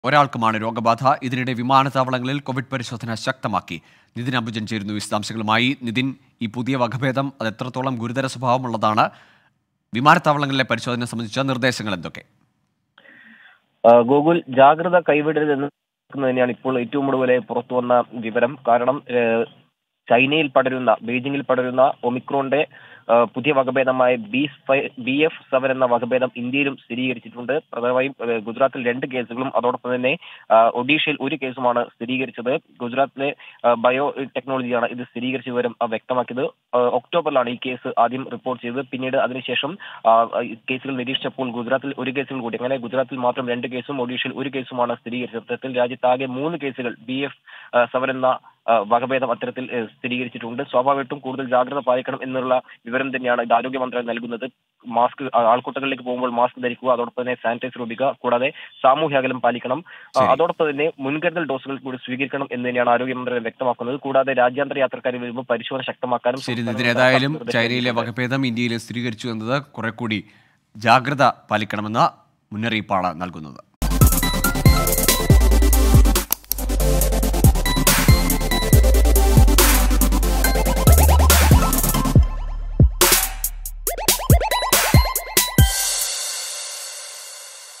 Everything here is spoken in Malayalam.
ഒരാൾക്കുമാണ് രോഗബാധ ഇതിനിടെ വിമാനത്താവളങ്ങളിൽ കോവിഡ് പരിശോധന ശക്തമാക്കി നിതിൻ അംബുജൻ ചേരുന്നു വിശദാംശങ്ങളുമായി നിതിൻ ഈ പുതിയ വകഭേദം അത് എത്രത്തോളം ഗുരുതര സ്വഭാവമുള്ളതാണ് വിമാനത്താവളങ്ങളിലെ പരിശോധന സംബന്ധിച്ച നിർദ്ദേശങ്ങൾ എന്തൊക്കെ ആ, ഗൂഗിൾ ജാഗ്രത കൈവിടരുതെന്ന് തന്നെയാണ് ഇപ്പോൾ ഏറ്റവും കൂടുതൽ പുറത്തു വന്ന വിവരം കാരണം ഏഹ്, ചൈനയിൽ പടരുന്ന ബീജിംഗിൽ പടരുന്ന ഒമിക്രോണിന്റെ ആ, പുതിയ വകഭേദമായ B five B F seven എന്ന വകഭേദം ഇന്ത്യയിലും സ്ഥിരീകരിച്ചിട്ടുണ്ട് പ്രധാനമായും ഏഹ്, ഗുജറാത്തിൽ രണ്ട് കേസുകളും അതോടൊപ്പം തന്നെ ആ, ഒഡീഷയിൽ ഒരു കേസുമാണ് സ്ഥിരീകരിച്ചത് ഗുജറാത്തിലെ ആ, ബയോ ടെക്നോളജിയാണ് ഇത് സ്ഥിരീകരിച്ച വിവരം ആ, വ്യക്തമാക്കിയത് ആ, ഒക്ടോബറിലാണ് ഈ കേസ് ആദ്യം റിപ്പോർട്ട് ചെയ്തത് പിന്നീട് അതിനുശേഷം ആ, ഈ കേസുകൾ നിരീക്ഷിച്ചപ്പോൾ ഗുജറാത്തിൽ ഒരു കേസുകൾ കൂടി അങ്ങനെ ഗുജറാത്തിൽ മാത്രം രണ്ട് കേസും ഒഡീഷയിൽ ഒരു കേസുമാണ് സ്ഥിരീകരിച്ചത് അത്തരത്തിൽ രാജ്യത്താകെ മൂന്ന് കേസുകൾ ബി എഫ് സെവൻ എന്ന ആ, വകഭേദം അത്തരത്തിൽ ഏഹ്, സ്ഥിരീകരിച്ചിട്ടുണ്ട് സ്വാഭാവികമായിട്ടും കൂടുതൽ ജാഗ്രത പാലിക്കണം എന്നുള്ള വിവരം തന്നെയാണ് ഇത് ആരോഗ്യ മന്ത്രാലയം നൽകുന്നത് മാസ്ക് ആ, ആൾക്കൂട്ടങ്ങളിലേക്ക് പോകുമ്പോൾ മാസ്ക് ധരിക്കുക അതോടൊപ്പം തന്നെ സാനിറ്റൈസർ ഉപയോഗിക്കുക കൂടാതെ സാമൂഹ്യ അകലം പാലിക്കണം ആ, ശരി. അതോടൊപ്പം തന്നെ മുൻകരുതൽ ഡോസുകൾ കൂടി സ്വീകരിക്കണം എന്ന് തന്നെയാണ് ആരോഗ്യ മന്ത്രാലയം വ്യക്തമാക്കുന്നത് കൂടാതെ രാജ്യാന്തര യാത്രക്കാർ വരുമ്പോൾ പരിശോധന ശക്തമാക്കാനും ശരി സംസ്ഥാന നിതിൻ സർക്കാർ ഏതായാലും നിർദ്ദേശം ചൈനയിലെ നൽകിയിട്ടുണ്ട്. വകഭേദം ഇന്ത്യയിൽ സ്ഥിരീകരിച്ചു എന്നത് കുറെ കൂടി ജാഗ്രത പാലിക്കണമെന്ന മുന്നറിയിപ്പാണ് നൽകുന്നത്